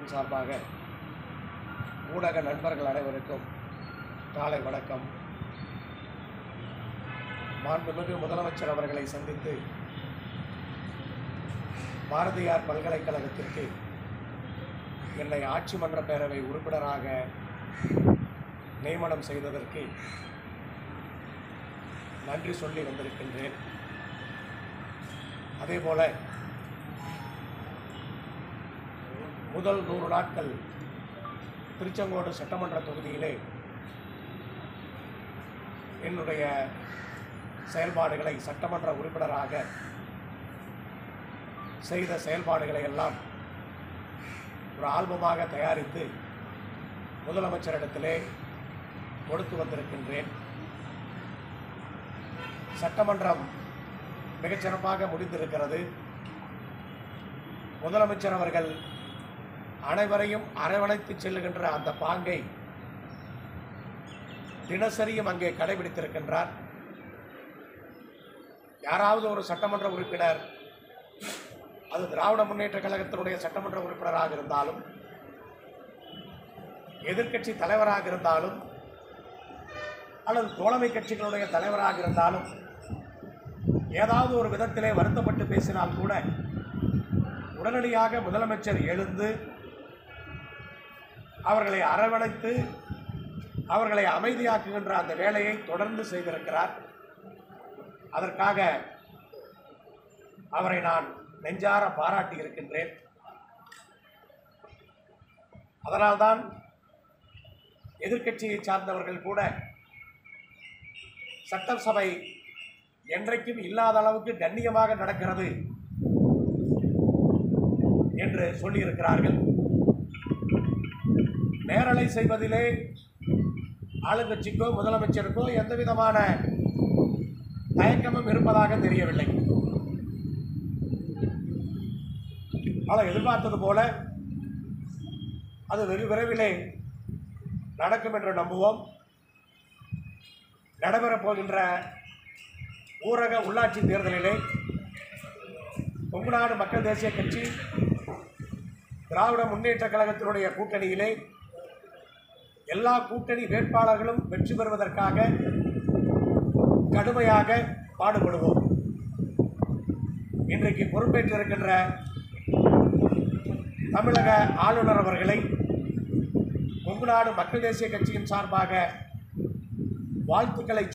குழுமத்தின் சார்பாக ஊடக நண்பர்கள் அனைவருக்கும் காலை வணக்கம் மாண்புமிகு முதலமைச்சர் அவர்களை சந்தித்து பாரதியார் பல்கலைக்கழகத்திற்கு என்னை ஆட்சி மன்ற பேரவை உறுப்பினராக நியமனம் செய்ததற்கு நன்றி சொல்லி வந்திருக்கின்றேன் அதேபோல முதல் நூறு நாட்கள் திருச்செங்கோடு சட்டமன்ற தொகுதியிலே என்னுடைய செயல்பாடுகளை சட்டமன்ற உறுப்பினராக செய்த செயல்பாடுகளை எல்லாம் ஒரு ஆல்பமாக தயாரித்து முதலமைச்சரிடத்திலே கொடுத்து வந்திருக்கின்றேன் சட்டமன்றம் மிகச்சிறப்பாக முடிந்திருக்கிறது முதலமைச்சர் அவர்கள் அனைவரையும் அரவணைத்து செல்லுகின்ற அந்த பாங்கை தினசரியும் அங்கே கடைபிடித்திருக்கின்றார் யாராவது ஒரு சட்டமன்ற உறுப்பினர் அது திராவிட முன்னேற்ற கழகத்தினுடைய சட்டமன்ற உறுப்பினராக இருந்தாலும் எதிர்க்கட்சி தலைவராக இருந்தாலும் அல்லது தோழமை கட்சிகளுடைய தலைவராக இருந்தாலும் ஏதாவது ஒரு விதத்திலே வருத்தப்பட்டு பேசினால் கூட உடனடியாக முதலமைச்சர் எழுந்து அவர்களை அரவணைத்து அவர்களை அமைதியாக்குகின்ற அந்த வேலையை தொடர்ந்து செய்திருக்கிறார் அதற்காக அவரை நான் நெஞ்சார பாராட்டி இருக்கின்றேன் அதனால்தான் எதிர்க்கட்சியை சார்ந்தவர்கள் கூட சட்டசபை என்றைக்கும் இல்லாத அளவுக்கு கண்ணியமாக நடக்கிறது என்று சொல்லியிருக்கிறார்கள் நேரலை செய்வதிலே ஆளுங்கட்சிக்கோ முதலமைச்சருக்கோ எந்த விதமான தயக்கமும் இருப்பதாக தெரியவில்லை அதை எதிர்பார்த்தது போல அது வெகு விரைவிலே நடக்கும் என்று நம்புவோம் நடைபெறப் போகின்ற ஊரக உள்ளாட்சி தேர்தலிலே கொங்குநாடு மக்கள் தேசிய கட்சி திராவிட முன்னேற்ற கழகத்தினுடைய கூட்டணியிலே எல்லா கூட்டணி வேட்பாளர்களும் வெற்றி பெறுவதற்காக கடுமையாக பாடுபடுவோம் இன்றைக்கு பொறுப்பேற்றிருக்கின்ற தமிழக ஆளுநர் அவர்களை கொங்குநாடு மக்கள் தேசிய கட்சியின் சார்பாக வாழ்த்துக்களை